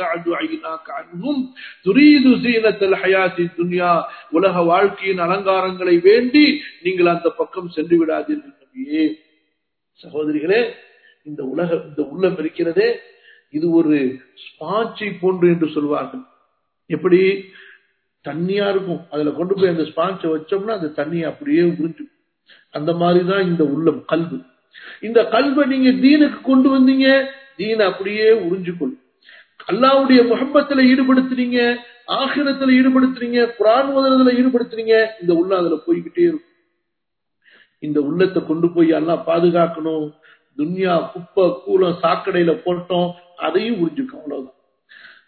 துன்யா உலக வாழ்க்கையின் அலங்காரங்களை வேண்டி நீங்கள் அந்த பக்கம் சென்று விடாதீர்கள் நபியே சகோதரிகளே இந்த உலக இந்த உள்ளம் இருக்கிறதே இது ஒரு ஸ்பாட்சை போன்று என்று சொல்வார்கள் எப்படி தண்ணியா இருக்கும் அதுல கொண்டு போய் அந்த ஸ்பான்ச்சை வச்சோம்னா அந்த தண்ணியை அப்படியே உறிஞ்சு அந்த மாதிரிதான் இந்த உள்ளம் கல்வி இந்த கல்வை நீங்க தீனுக்கு கொண்டு வந்தீங்க தீன அப்படியே உறிஞ்சுக்கொள்ளும் அல்லாவுடைய முகப்பத்துல ஈடுபடுத்துறீங்க ஆகிரத்துல ஈடுபடுத்துறீங்க குரான் முதலத்துல ஈடுபடுத்துறீங்க இந்த உள்ள அதுல போய்கிட்டே இருக்கும் இந்த உள்ளத்தை கொண்டு போய் எல்லாம் பாதுகாக்கணும் துன்யா குப்பை கூலம் சாக்கடையில போட்டோம் அதையும் உறிஞ்சுக்கும் அவ்வளவுதான்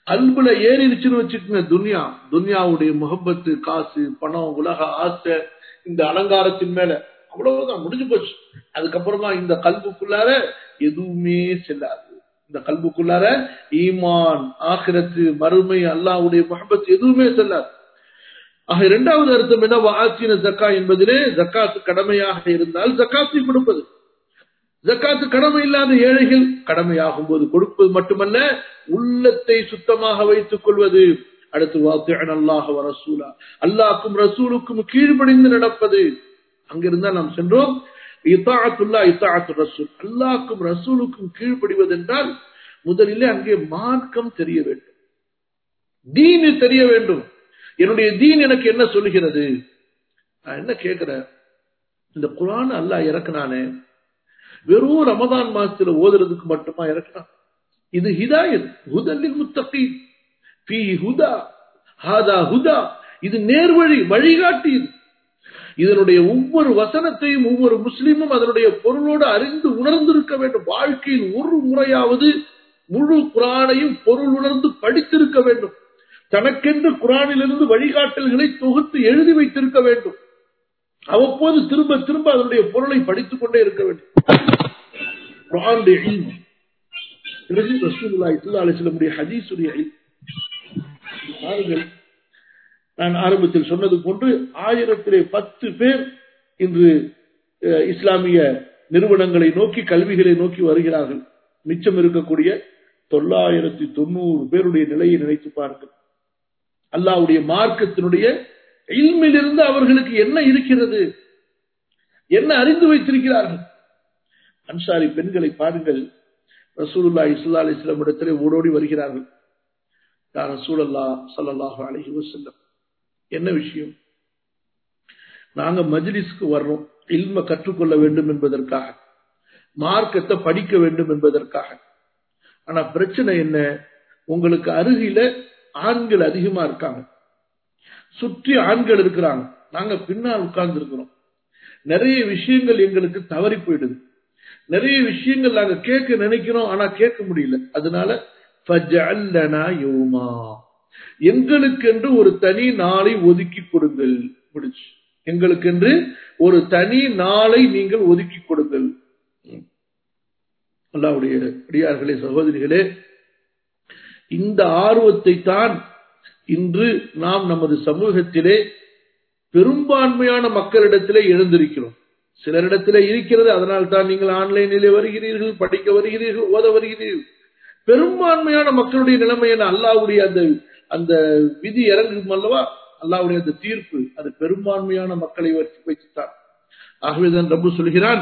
அன்புல ஏறிடுச்சுன்னு வச்சுக்கோங்க துன்யா துன்யாவுடைய முகப்பத்து காசு பணம் உலக ஆசை இந்த அலங்காரத்தின் மேல அவ்வளவுதான் முடிஞ்சு போச்சு அதுக்கப்புறமா இந்த கல்புக்குள்ளார எதுவுமே செல்லாது இந்த கல்புக்குள்ளார ஈமான் ஆகிரத்து மறுமை அல்லாவுடைய முகப்பத்து எதுவுமே செல்லாது ஆக இரண்டாவது அர்த்தம் என்ன ஆசின ஜக்கா என்பதிலே ஜக்காத்து கடமையாக இருந்தால் ஜக்காத்தை கொடுப்பது ஜக்காத்து கடமை இல்லாத ஏழைகள் கடமையாகும் போது கொடுப்பது மட்டுமல்ல உள்ளத்தை சுத்தமாக வைத்துக் கொள்வது அடுத்து வாத்தியன் அல்லாஹ் ரசூலா அல்லாக்கும் ரசூலுக்கும் கீழ்ப்படிந்து நடப்பது அங்கிருந்தா நாம் சென்றோம் இத்தாத்துல்லா இத்தாத்து ரசூல் அல்லாக்கும் ரசூலுக்கும் கீழ்ப்படிவது என்றால் முதலிலே அங்கே மார்க்கம் தெரிய வேண்டும் தீனு தெரிய வேண்டும் என்னுடைய தீன் எனக்கு என்ன சொல்லுகிறது நான் என்ன கேட்கிறேன் இந்த குரான் அல்லாஹ் இறக்குனானே வெறும் ரமதான் மாசத்துல ஓதுறதுக்கு மட்டுமா இறக்குறான் இது ஹிதாயத் ஹுதல்லில் முத்தகி பி ஹுதா ஹாதா ஹுதா இது நேர்வழி வழிகாட்டி இது இதனுடைய ஒவ்வொரு வசனத்தையும் ஒவ்வொரு முஸ்லீமும் அதனுடைய பொருளோடு அறிந்து உணர்ந்திருக்க வேண்டும் வாழ்க்கையில் ஒரு முறையாவது முழு குரானையும் பொருள் உணர்ந்து படித்திருக்க வேண்டும் தனக்கென்று குரானிலிருந்து வழிகாட்டல்களை தொகுத்து எழுதி வைத்திருக்க வேண்டும் அவ்வப்போது திரும்ப திரும்ப அதனுடைய பொருளை படித்துக் கொண்டே இருக்க வேண்டும் பிறகு ரசூலுல்லாஹி ஸல்லல்லாஹு அலைஹி வஸல்லம் ஹதீஸுடைய பாருங்கள் நான் ஆரம்பத்தில் சொன்னது போன்று ஆயிரத்திலே பத்து பேர் இன்று இஸ்லாமிய நிறுவனங்களை நோக்கி கல்விகளை நோக்கி வருகிறார்கள் மிச்சம் இருக்கக்கூடிய தொள்ளாயிரத்தி தொண்ணூறு பேருடைய நிலையை நினைத்து பாருங்கள் அல்லாவுடைய மார்க்கத்தினுடைய இல்மிலிருந்து அவர்களுக்கு என்ன இருக்கிறது என்ன அறிந்து வைத்திருக்கிறார்கள் அன்சாரி பெண்களை பாருங்கள் ரசூலுல்லா இஸ்லா அலிஸ்லாம் இடத்திலே ஓடோடி வருகிறார்கள் யார் ரசூலல்லா சல்லாஹு அலஹி வசல்லம் என்ன விஷயம் நாங்க மஜ்லிஸ்க்கு வர்றோம் இல்ம கற்றுக்கொள்ள வேண்டும் என்பதற்காக மார்க்கத்தை படிக்க வேண்டும் என்பதற்காக ஆனா பிரச்சனை என்ன உங்களுக்கு அருகில ஆண்கள் அதிகமா இருக்காங்க சுற்றி ஆண்கள் இருக்கிறாங்க நாங்க பின்னால் உட்கார்ந்து இருக்கிறோம் நிறைய விஷயங்கள் எங்களுக்கு தவறி போயிடுது நிறைய விஷயங்கள் நாங்க கேட்க நினைக்கிறோம் ஆனா கேட்க முடியல அதனால எங்களுக்கென்று ஒரு தனி நாளை ஒதுக்கி கொடுங்கள் முடிச்சு எங்களுக்கென்று ஒரு தனி நாளை நீங்கள் ஒதுக்கி கொடுங்கள் அல்லாவுடைய அடியார்களே சகோதரிகளே இந்த ஆர்வத்தை தான் இன்று நாம் நமது சமூகத்திலே பெரும்பான்மையான மக்களிடத்திலே எழுந்திருக்கிறோம் சிலரிடத்திலே இருக்கிறது அதனால் தான் நீங்கள் ஆன்லைனிலே வருகிறீர்கள் படிக்க வருகிறீர்கள் ஓத வருகிறீர்கள் பெரும்பான்மையான மக்களுடைய நிலைமை என அல்லாவுடைய அந்த அந்த விதி இறங்கும் அல்லவா அல்லாவுடைய அந்த தீர்ப்பு அது பெரும்பான்மையான மக்களை வைத்துத்தான் ஆகவேதான் ரப்பு சொல்கிறான்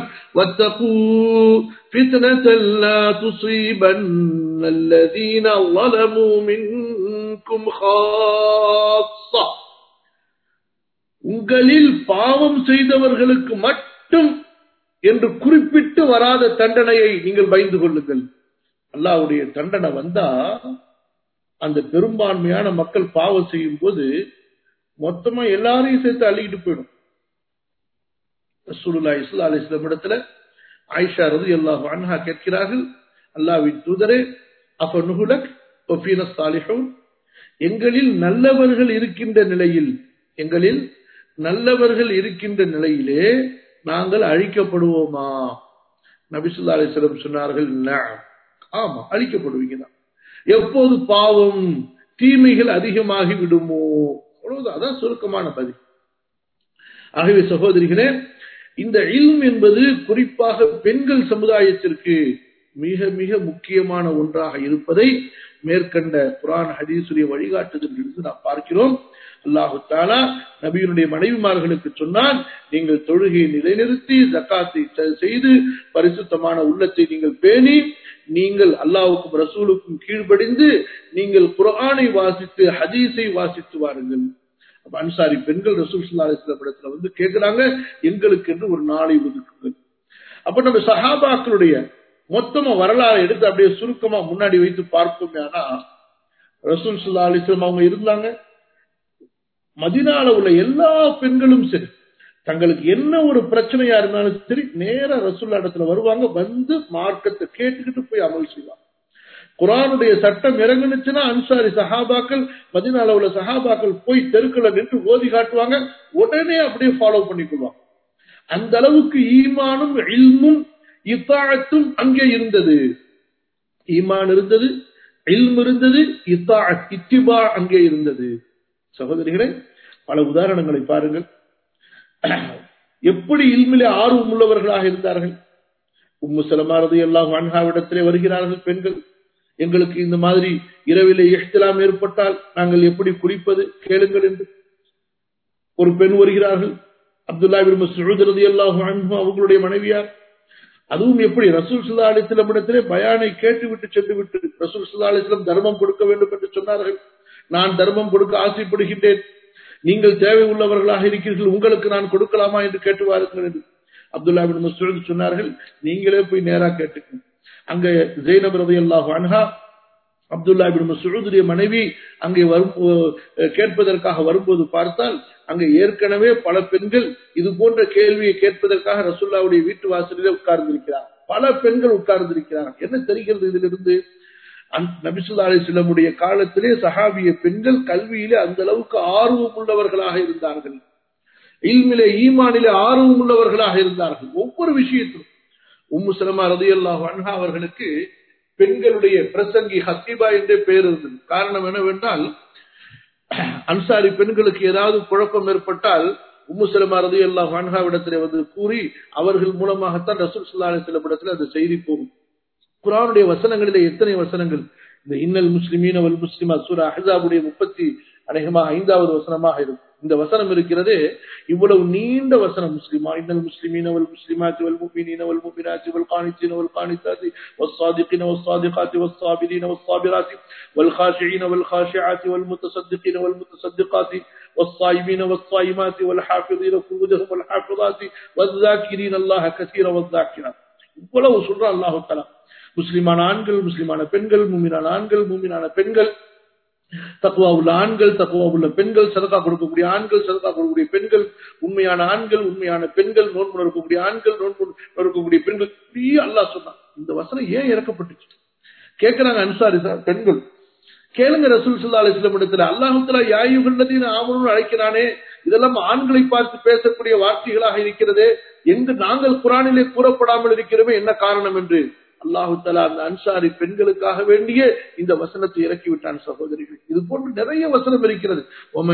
உங்களில் பாவம் செய்தவர்களுக்கு மட்டும் என்று குறிப்பிட்டு வராத தண்டனையை நீங்கள் பயந்து கொள்ளுங்கள் அல்லாவுடைய தண்டனை வந்தா அந்த பெரும்பான்மையான மக்கள் பாவம் செய்யும் போது மொத்தமா எல்லாரையும் சேர்த்து அள்ளிக்கிட்டு போயிடும் ரசூலுல்லா இஸ்லா அலி இஸ்லாம் இடத்துல ஆயிஷா ரது அல்லாஹ் அன்ஹா கேட்கிறார்கள் அல்லாவின் தூதரே அப்ப நுகுலக் சாலிஹூன் எங்களில் நல்லவர்கள் இருக்கின்ற நிலையில் எங்களில் நல்லவர்கள் இருக்கின்ற நிலையிலே நாங்கள் அழிக்கப்படுவோமா நபிசுல்லா அலிஸ்லம் சொன்னார்கள் ஆமா அழிக்கப்படுவீங்க தான் எப்போது பாவம் தீமைகள் அதிகமாகி விடுமோ அவ்வளவுதான் அதான் சுருக்கமான பதில் ஆகவே சகோதரிகளே இந்த இல்ம் என்பது குறிப்பாக பெண்கள் சமுதாயத்திற்கு மிக மிக முக்கியமான ஒன்றாக இருப்பதை மேற்கண்ட குரான் ஹதீசுடைய வழிகாட்டுதலிருந்து நாம் பார்க்கிறோம் அல்லாஹு தாலா நபியினுடைய மனைவிமார்களுக்கு சொன்னான் நீங்கள் தொழுகையை நிலைநிறுத்தி ஜக்காத்தை செய்து பரிசுத்தமான உள்ளத்தை நீங்கள் பேணி நீங்கள் அல்லாவுக்கும் ரசூலுக்கும் கீழ்ப்படிந்து நீங்கள் குரானை வாசித்து ஹதீஸை வாசித்து வாருங்கள் அன்சாரி பெண்கள் ரசூல் சுல்லா இடத்துல வந்து கேட்கிறாங்க எங்களுக்கு என்று ஒரு நாளை ஒதுக்குங்கள் அப்ப நம்ம சஹாபாக்களுடைய மொத்தமா வரலாறு எடுத்து அப்படியே சுருக்கமா முன்னாடி வைத்து பார்ப்போம் ஆனா ரசூல் சுல்லா அலிஸ்லாம் அவங்க இருந்தாங்க மதினால உள்ள எல்லா பெண்களும் சரி தங்களுக்கு என்ன ஒரு பிரச்சனையா இருந்தாலும் சரி நேர ரசூல்லா இடத்துல வருவாங்க வந்து மார்க்கத்தை கேட்டுக்கிட்டு போய் அமல் செய்வாங்க குரானுடைய சட்டம் இறங்குனுச்சுன்னா அன்சாரி சஹாபாக்கள் மதினால உள்ள சஹாபாக்கள் போய் தெருக்களை நின்று ஓதி காட்டுவாங்க உடனே அப்படியே ஃபாலோ பண்ணிக்குவாங்க அந்த அளவுக்கு ஈமானும் இல்மும் இத்தாழத்தும் அங்கே இருந்தது ஈமான் இருந்தது இல்ம் இருந்தது இத்தாழத் இத்திபா அங்கே இருந்தது சகோதரிகளே பல உதாரணங்களை பாருங்கள் எப்படி இல்மிலே ஆர்வம் உள்ளவர்களாக இருந்தார்கள் உம்மு செலமாரது எல்லாம் அன்ஹாவிடத்திலே வருகிறார்கள் பெண்கள் எங்களுக்கு இந்த மாதிரி இரவிலே எஹ்திலாம் ஏற்பட்டால் நாங்கள் எப்படி குளிப்பது கேளுங்கள் என்று ஒரு பெண் வருகிறார்கள் அப்துல்லா மசூத் அல்லாஹு அன்ஹு அவங்களுடைய மனைவியார் அதுவும் எப்படி ரசூல் சுல்லா அலிஸ்லம் இடத்திலே பயானை கேட்டுவிட்டு சென்று விட்டு ரசூல் சுல்லா அலிஸ்லம் தர்மம் கொடுக்க வேண்டும் என்று சொன்னார்கள் நான் தர்மம் கொடுக்க ஆசைப்படுகின்றேன் நீங்கள் தேவை உள்ளவர்களாக இருக்கிறீர்கள் உங்களுக்கு நான் கொடுக்கலாமா என்று கேட்டு வாருங்கள் என்று அப்துல்லா பின் மசூத் சொன்னார்கள் நீங்களே போய் நேரா கேட்டுக்கணும் அங்க ஜெயினப் ரவி அல்லாஹ் அன்ஹா அப்துல்லா பின் மசூதுடைய மனைவி அங்கே வரும் கேட்பதற்காக வரும்போது பார்த்தால் அங்க ஏற்கனவே பல பெண்கள் இது போன்ற கேள்வியை கேட்பதற்காக ரசுல்லாவுடைய வீட்டு வாசலிலே உட்கார்ந்திருக்கிறார் பல பெண்கள் உட்கார்ந்திருக்கிறார்கள் என்ன தெரிகிறது இதிலிருந்து நபிசுல்லா அலிஸ்லமுடைய காலத்திலே சஹாபிய பெண்கள் கல்வியிலே அந்த அளவுக்கு ஆர்வம் உள்ளவர்களாக இருந்தார்கள் இல்மிலே ஈமானிலே ஆர்வம் உள்ளவர்களாக இருந்தார்கள் ஒவ்வொரு விஷயத்திலும் உம்மு சலமா ரதி அல்லாஹ் அன்ஹா அவர்களுக்கு பெண்களுடைய பிரசங்கி ஹத்திபா என்றே பெயர் இருந்தது காரணம் என்னவென்றால் அன்சாரி பெண்களுக்கு ஏதாவது குழப்பம் ஏற்பட்டால் உம்மு சலமா ரதி அல்லாஹ் அன்ஹாவிடத்திலே வந்து கூறி அவர்கள் மூலமாகத்தான் ரசூல் சுல்லா அலிஸ்லமிடத்தில் அந்த செய்தி போகும் குரானுடைய வசனங்களிலே எத்தனை வசனங்கள் இந்த இன்னல் முஸ்லிமீன் அவல் முஸ்லிமா சூரா அஹாபுடைய முப்பத்தி அநேகமாக ஐந்தாவது வசனமாக இருக்கும் இந்த வசனம் இருக்கிறதே இவ்வளவு நீண்ட வசனம் முஸ்லிமா இன்னல் முஸ்லிமீன் அவல் முஸ்லிமாத்தி வல் முஃமினீன் வல் முஃமினாத்தி வல் கானித்தீன் வல் கானித்தாத்தி والصادقين والصادقات والصابرين والصابرات والخاشعين والخاشعات والمتصدقين والمتصدقات والصائمين والصائمات والحافظين فروجهم والحافظات والذاكرين الله كثيرا والذاكرات இவ்வளவு சொல்ற அல்லாஹு தலா முஸ்லிமான ஆண்கள் முஸ்லிமான பெண்கள் மூமினான ஆண்கள் மூமினான பெண்கள் தக்குவா உள்ள ஆண்கள் தக்குவா உள்ள பெண்கள் சதக்கா கொடுக்கக்கூடிய ஆண்கள் சதக்கா கொடுக்கக்கூடிய பெண்கள் உண்மையான ஆண்கள் உண்மையான பெண்கள் நோன்பு இருக்கக்கூடிய ஆண்கள் நோன்பு இருக்கக்கூடிய பெண்கள் இப்படியே அல்லா சொன்னான் இந்த வசனம் ஏன் இறக்கப்பட்டுச்சு கேட்கிறாங்க அன்சாரி சார் பெண்கள் கேளுங்க ரசூல் சுல்லா அலிஸ்லம் இடத்துல அல்லாஹுத்தலா யாயுகல்லதின் ஆமனும் அழைக்கிறானே இதெல்லாம் ஆண்களை பார்த்து பேசக்கூடிய வார்த்தைகளாக இருக்கிறதே என்று நாங்கள் குரானிலே கூறப்படாமல் இருக்கிறோமே என்ன காரணம் என்று அல்லாஹு தலா அந்த அன்சாரி பெண்களுக்காக வேண்டிய இந்த வசனத்தை இறக்கி விட்டான் சகோதரிகள் இது போன்று நிறைய வசனம் இருக்கிறது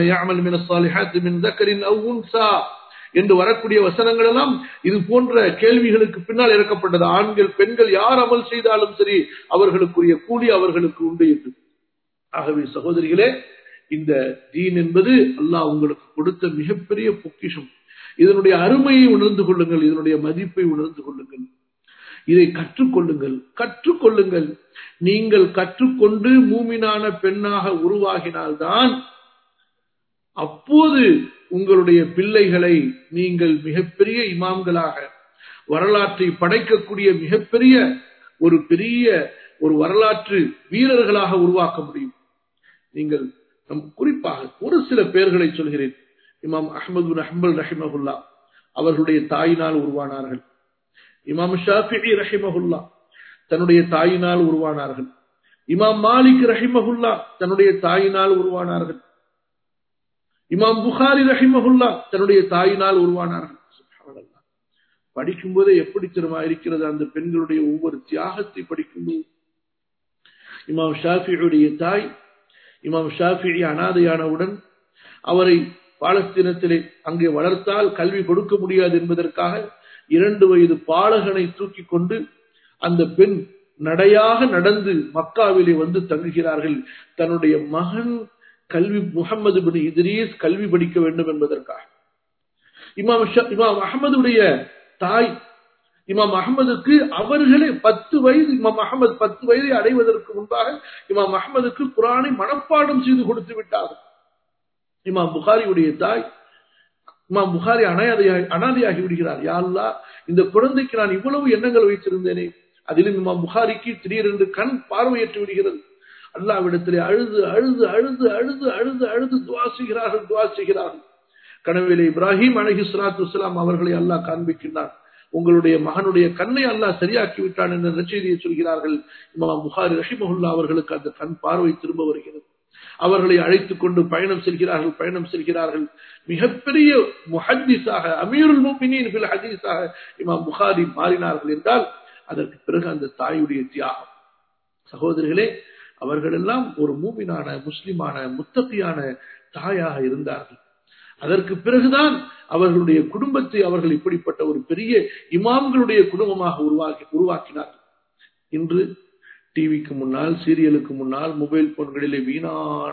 என்று வரக்கூடிய வசனங்கள் எல்லாம் இது போன்ற கேள்விகளுக்கு பின்னால் இறக்கப்பட்டது ஆண்கள் பெண்கள் யார் அமல் செய்தாலும் சரி அவர்களுக்குரிய கூலி அவர்களுக்கு உண்டு என்று ஆகவே சகோதரிகளே இந்த தீன் என்பது அல்லாஹ் உங்களுக்கு கொடுத்த மிகப்பெரிய பொக்கிஷம் இதனுடைய அருமையை உணர்ந்து கொள்ளுங்கள் இதனுடைய மதிப்பை உணர்ந்து கொள்ளுங்கள் இதை கற்றுக்கொள்ளுங்கள் கற்றுக்கொள்ளுங்கள் நீங்கள் கற்றுக்கொண்டு மூமினான பெண்ணாக உருவாகினால்தான் அப்போது உங்களுடைய பிள்ளைகளை நீங்கள் மிகப்பெரிய இமாம்களாக வரலாற்றை படைக்கக்கூடிய மிகப்பெரிய ஒரு பெரிய ஒரு வரலாற்று வீரர்களாக உருவாக்க முடியும் நீங்கள் நம் குறிப்பாக ஒரு சில பெயர்களை சொல்கிறேன் இமாம் அஹமது அஹம்பல் ரஹிமகுல்லா அவர்களுடைய தாயினால் உருவானார்கள் இமாம் ஷாஃபி ரஹிமகுல்லா தன்னுடைய தாயினால் உருவானார்கள் இமாம் மாலிக் ரஹிமகுல்லா தன்னுடைய தாயினால் உருவானார்கள் இமாம் புகாரி ரஹிமகுல்லா தன்னுடைய தாயினால் உருவானார்கள் படிக்கும் போதே எப்படி திரும்ப இருக்கிறது அந்த பெண்களுடைய ஒவ்வொரு தியாகத்தை படிக்கும்போது இமாம் ஷாஃபியுடைய தாய் இமாம் ஷாஃபி அனாதையானவுடன் அவரை பாலஸ்தீனத்திலே அங்கே வளர்த்தால் கல்வி கொடுக்க முடியாது என்பதற்காக இரண்டு வயது பாலகனை தூக்கி கொண்டு அந்த பெண் நடையாக நடந்து மக்காவிலே வந்து தங்குகிறார்கள் தன்னுடைய மகன் கல்வி முகமது பின் இத்ரீஸ் கல்வி படிக்க வேண்டும் என்பதற்காக இமாம் இமாம் அகமதுடைய தாய் இமாம் அகமதுக்கு அவர்களே பத்து வயது இமாம் அகமது பத்து வயதை அடைவதற்கு முன்பாக இமாம் அகமதுக்கு குரானை மனப்பாடம் செய்து கொடுத்து விட்டார்கள் இமாம் புகாரியுடைய தாய் இமாம் புகாரி அனாதையாகி அனாதையாகி விடுகிறார் யாருலா இந்த குழந்தைக்கு நான் இவ்வளவு எண்ணங்கள் வைத்திருந்தேனே அதிலும் இமாம் புகாரிக்கு திடீரென்று கண் பார்வையற்று விடுகிறது அல்லாவிடத்திலே அழுது அழுது அழுது அழுது அழுது அழுது துவா செய்கிறார்கள் துவா செய்கிறார்கள் கனவிலே இப்ராஹிம் அலஹி சலாத்து வலாம் அவர்களை அல்லாஹ் காண்பிக்கின்றார் உங்களுடைய மகனுடைய கண்ணை அல்லாஹ் சரியாக்கி விட்டான் என்ற நற்செய்தியை சொல்கிறார்கள் இமாம் புகாரி ரஹிமஹுல்லா அவர்களுக்கு அந்த கண் பார்வை திரும்ப வருகிறது அவர்களை அழைத்துக் கொண்டு பயணம் செல்கிறார்கள் பயணம் செல்கிறார்கள் மிகப்பெரிய முஹத்திஸாக அமீருல் மூமினின் பில் ஹதீஸாக இமாம் புகாரி மாறினார்கள் என்றால் அதற்கு பிறகு அந்த தாயுடைய தியாகம் சகோதரிகளே அவர்களெல்லாம் ஒரு மூமினான முஸ்லிமான முத்தகையான தாயாக இருந்தார்கள் அதற்கு பிறகுதான் அவர்களுடைய குடும்பத்தை அவர்கள் இப்படிப்பட்ட ஒரு பெரிய இமாம்களுடைய குடும்பமாக உருவாக்கி உருவாக்கினார்கள் இன்று டிவிக்கு முன்னால் சீரியலுக்கு முன்னால் மொபைல் போன்களிலே வீணான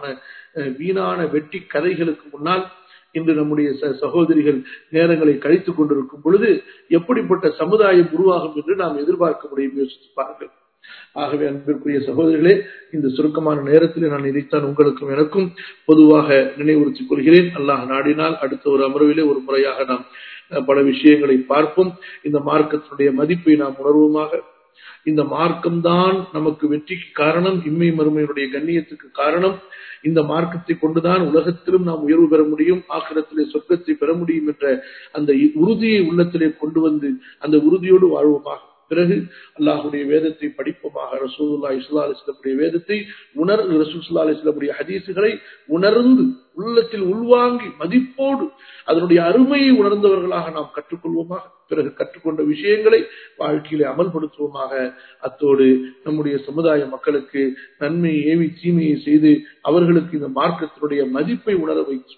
வீணான வெட்டி கதைகளுக்கு முன்னால் இன்று நம்முடைய சகோதரிகள் நேரங்களை கழித்துக் கொண்டிருக்கும் பொழுது எப்படிப்பட்ட சமுதாயம் உருவாகும் என்று நாம் எதிர்பார்க்க முடியும் யோசித்து பாருங்கள் ஆகவே அன்பிற்குரிய சகோதரிகளே இந்த சுருக்கமான நேரத்தில் நான் இதைத்தான் உங்களுக்கும் எனக்கும் பொதுவாக நினைவுறுத்திக் கொள்கிறேன் அல்லாஹ் நாடினால் அடுத்த ஒரு அமர்விலே ஒரு முறையாக நாம் பல விஷயங்களை பார்ப்போம் இந்த மார்க்கத்தினுடைய மதிப்பை நாம் உணர்வோமாக இந்த மார்க்கம்தான் நமக்கு வெற்றிக்கு காரணம் இம்மை மறுமையினுடைய கண்ணியத்துக்கு காரணம் இந்த மார்க்கத்தை கொண்டுதான் உலகத்திலும் நாம் உயர்வு பெற முடியும் ஆக்கிரத்திலே சொர்க்கத்தை பெற முடியும் என்ற அந்த உறுதியை உள்ளத்திலே கொண்டு வந்து அந்த உறுதியோடு வாழ்வோமாக பிறகு அல்லாஹுடைய வேதத்தை படிப்போமாக ரசூல்லா இஸ்லா அலிஸ்லமுடைய வேதத்தை உணர் ரசூல்லா அலிஸ்லமுடைய ஹதீசுகளை உணர்ந்து உள்ளத்தில் உள்வாங்கி மதிப்போடு அதனுடைய அருமையை உணர்ந்தவர்களாக நாம் கற்றுக்கொள்வோமாக பிறகு கற்றுக்கொண்ட விஷயங்களை வாழ்க்கையில அமல்படுத்துவோமாக அத்தோடு நம்முடைய சமுதாய மக்களுக்கு நன்மையை ஏவி தீமையை செய்து அவர்களுக்கு இந்த மார்க்கத்தினுடைய மதிப்பை உணர வைத்து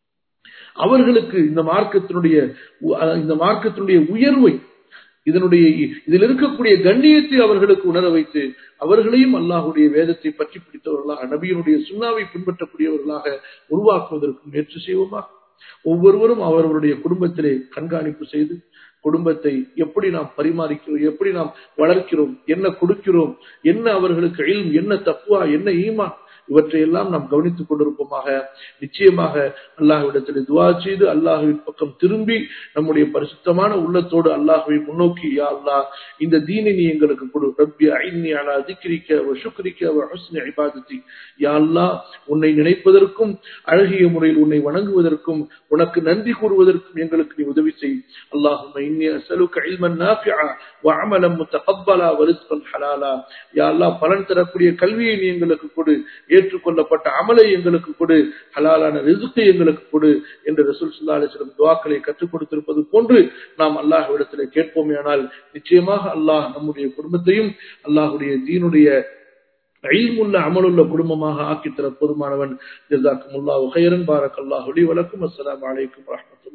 அவர்களுக்கு இந்த மார்க்கத்தினுடைய இந்த மார்க்கத்தினுடைய உயர்வை இதனுடைய இதில் இருக்கக்கூடிய கண்ணியத்தை அவர்களுக்கு உணர வைத்து அவர்களையும் அல்லாஹுடைய வேதத்தை பற்றி பிடித்தவர்களாக நபியினுடைய சுண்ணாவை பின்பற்றக்கூடியவர்களாக உருவாக்குவதற்கு முயற்சி செய்வோமா ஒவ்வொருவரும் அவர்களுடைய குடும்பத்திலே கண்காணிப்பு செய்து குடும்பத்தை எப்படி நாம் பரிமாறிக்கிறோம் எப்படி நாம் வளர்க்கிறோம் என்ன கொடுக்கிறோம் என்ன அவர்களுக்கு என்ன தப்புவா என்ன ஈமா இவற்றையெல்லாம் நாம் கவனித்துக் கொண்டிருப்போமாக நிச்சயமாக அல்லாஹ்விடத்தில் துவா செய்து அல்லாஹுவின் பக்கம் திரும்பி நம்முடைய பரிசுத்தமான உள்ளத்தோடு அல்லாஹுவை முன்னோக்கி யா அல்லா இந்த தீனை நீ எங்களுக்கு கொடு ரப்பி ஐநி அலா திக்ரிக்க சுக்ரிக்க ஹுஸ்னி இபாதத்தி யா அல்லா உன்னை நினைப்பதற்கும் அழகிய முறையில் உன்னை வணங்குவதற்கும் உனக்கு நன்றி கூறுவதற்கும் எங்களுக்கு நீ உதவி செய் அல்லாஹும் இன்னி அஸ்அலுக இல்மன் நாஃபிஆ وعملا متقبلا ورزقا حلالا யா அல்லாஹ் பலன் தரக்கூடிய கல்வியை நீ எங்களுக்கு கொடு ஏற்றுக்கொள்ளப்பட்ட அமலை எங்களுக்கு கொடு ஹலாலான ரிசுக்கை எங்களுக்கு கொடு என்று ரசூல் சுல்லா அலிஸ்லம் துவாக்களை கற்றுக் கொடுத்திருப்பது போன்று நாம் அல்லாஹ் இடத்துல கேட்போமே ஆனால் நிச்சயமாக அல்லாஹ் நம்முடைய குடும்பத்தையும் அல்லாஹுடைய தீனுடைய அயில்முள்ள அமலுள்ள குடும்பமாக ஆக்கித்தர போதுமானவன் ஜிசாக்கும் அல்லாஹ் ஹைரன் பாரக் அல்லாஹுலி வலக்கும் அஸ்லாம் வலைக்கும் வரமத்துல